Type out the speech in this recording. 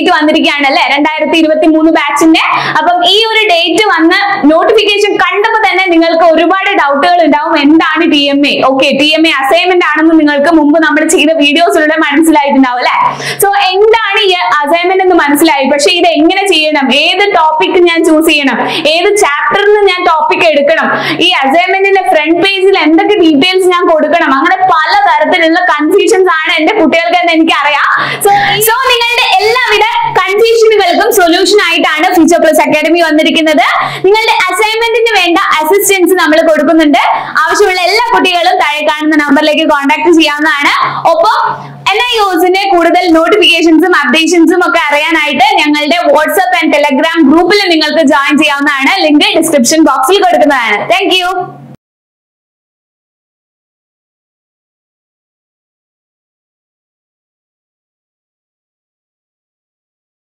date വന്നിരിക്കുകയാണ് അല്ലെ രണ്ടായിരത്തി ഇരുപത്തി മൂന്ന് ബാച്ചിന്റെ അപ്പം ഈ ഒരു ഡേറ്റ് വന്ന് നോട്ടിഫിക്കേഷൻ കണ്ടപ്പോൾ തന്നെ നിങ്ങൾക്ക് ഒരുപാട് ഡൗട്ടുകൾ ഉണ്ടാവും എന്താണ് T M A okay T M A assignment ആണെന്ന് നിങ്ങൾക്ക് മുമ്പ് നമ്മൾ ചെയ്ത വീഡിയോസിലൂടെ മനസ്സിലായിട്ടുണ്ടാവും അല്ലെ സോ എന്താണ് ഈ അസൈൻമെന്റ് എന്ന് മനസ്സിലായി പക്ഷെ ഇത് എങ്ങനെ ചെയ്യണം ഏത് ടോപ്പിക് ഞാൻ ചൂസ് ചെയ്യണം ഏത് ചാപ്റ്ററിൽ നിന്ന് ഞാൻ ടോപ്പിക് എടുക്കണം ഈ അസൈൻമെന്റിന്റെ ഫ്രണ്ട് പേജിൽ എന്തൊക്കെ ഡീറ്റെയിൽസ് ഞാൻ കൊടുക്കണം അങ്ങനെ പല തരത്തിലുള്ള കൺഫ്യൂഷൻസ് ആണ് എന്റെ കുട്ടികൾക്ക് എന്ന് എനിക്കറിയാം സോ സോ നിങ്ങളുടെ എല്ലാവിധ കൺഫ്യൂഷനുകൾക്കും സൊല്യൂഷൻ ആയിട്ടാണ് ഫ്യൂച്ചർ പ്ലസ് അക്കാഡമി വന്നിരിക്കുന്നത് നിങ്ങളുടെ അസൈൻമെന്റിന് വേണ്ട അസിസ്റ്റൻസ് നമ്മൾ കൊടുക്കുന്നുണ്ട് ആവശ്യമുള്ള എല്ലാ കുട്ടികളും താഴെ കാണുന്ന നമ്പറിലേക്ക് കോൺടാക്ട് ചെയ്യാവുന്നതാണ് ഒപ്പം എൻ ഐ യോസിന്റെ കൂടുതൽ നോട്ടിഫിക്കേഷൻസും അപ്ഡേഷൻസും ഒക്കെ അറിയാനായിട്ട് ഞങ്ങളുടെ വാട്സ്ആപ്പ് ആൻഡ് ടെലഗ്രാം ഗ്രൂപ്പിൽ നിങ്ങൾക്ക് ജോയിൻ ചെയ്യാവുന്നതാണ് ലിങ്ക് ഡിസ്ക്രിപ്ഷൻ ബോക്സിൽ കൊടുക്കുന്നതാണ് താങ്ക്